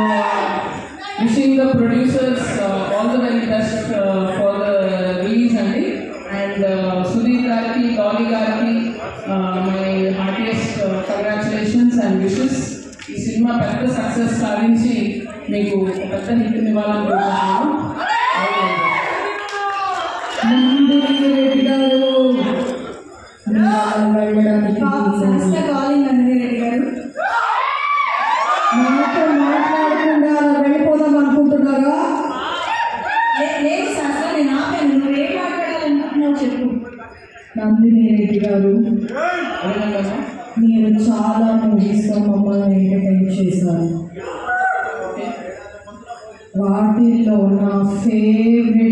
wishing the producers all the very best for the release అండి and Sudheer గారికి గౌరీ గారికి my heartiest congratulations and wishes ఈ cinema పెద్ద success సాధించి మీకు ఒక పెద్ద హిట్ ఇవ్వాలనుకుంటున్నాను నందిని రెడ్డి గారు మీరు వెళ్ళడానికి సంస్థ కాలింగ్ నందిని రెడ్డి గారు నాతో మాట్లాడకుండా అలా వెళ్ళిపోదాం అనుకుంటున్నారా లే- లేదు శాస్త్ర నేను ఆపాను నువ్వు ఏం మాట్లాడాలనుకుంటున్నావు చెప్పు నందిని రెడ్డి గారు అభినందన మీరు చాలా మూవీస్తో మమ్మల్ని ఎంటర్టైన్ చేశారు వాటిల్లో నా ఫేవరెట్